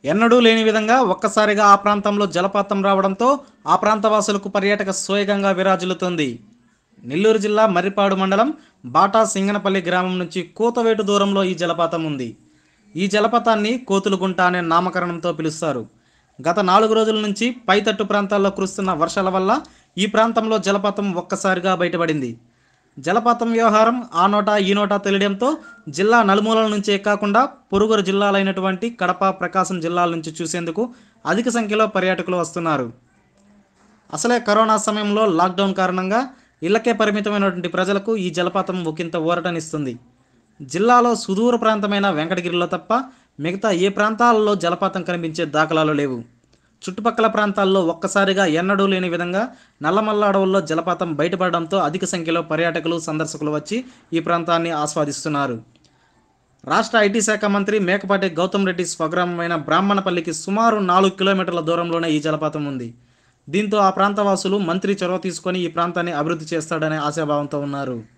ఎన్నడూ లేని విధంగా ఒక్కసారిగా ఆ ప్రాంతంలో జలపాతం రావడంతో ఆ ప్రాంతవాసులకు పర్యాటక సోయగంగా విరాజిల్లుతోంది నెల్లూరు జిల్లా మర్రిపాడు మండలం బాటా సింగనపల్లి గ్రామం నుంచి కూతవేటు దూరంలో ఈ జలపాతం ఉంది ఈ జలపాతాన్ని కోతులుగుంట అనే నామకరణంతో పిలుస్తారు గత నాలుగు రోజుల నుంచి పైతట్టు ప్రాంతాల్లో కురుస్తున్న వర్షాల వల్ల ఈ ప్రాంతంలో జలపాతం ఒక్కసారిగా బయటపడింది జలపాతం వ్యవహారం ఆ నోట ఈ నోట తెలియడంతో జిల్లా నలుమూలల నుంచే కాకుండా పొరుగురు జిల్లాలైనటువంటి కడప ప్రకాశం జిల్లాల నుంచి చూసేందుకు అధిక సంఖ్యలో పర్యాటకులు వస్తున్నారు అసలే కరోనా సమయంలో లాక్డౌన్ కారణంగా ఇళ్లకే పరిమితమైనటువంటి ప్రజలకు ఈ జలపాతం ఒకంత ఊరటనిస్తుంది జిల్లాలో సుదూర ప్రాంతమైన వెంకటగిరిలో తప్ప మిగతా ఏ ప్రాంతాలలో జలపాతం కనిపించే దాఖలాలు లేవు చుట్టుపక్కల ప్రాంతాల్లో ఒక్కసారిగా ఎన్నడూ లేని విధంగా నల్లమల్ల అడవుల్లో జలపాతం బయటపడడంతో అధిక సంఖ్యలో పర్యాటకులు సందర్శకులు వచ్చి ఈ ప్రాంతాన్ని ఆస్వాదిస్తున్నారు రాష్ట్ర ఐటీ శాఖ మంత్రి మేకపాటి గౌతమ్ రెడ్డి స్వగ్రామమైన బ్రాహ్మణపల్లికి సుమారు నాలుగు కిలోమీటర్ల దూరంలోనే ఈ జలపాతం ఉంది దీంతో ఆ ప్రాంతవాసులు మంత్రి చొరవ తీసుకొని ఈ ప్రాంతాన్ని అభివృద్ధి చేస్తాడనే ఆశాభావంతో ఉన్నారు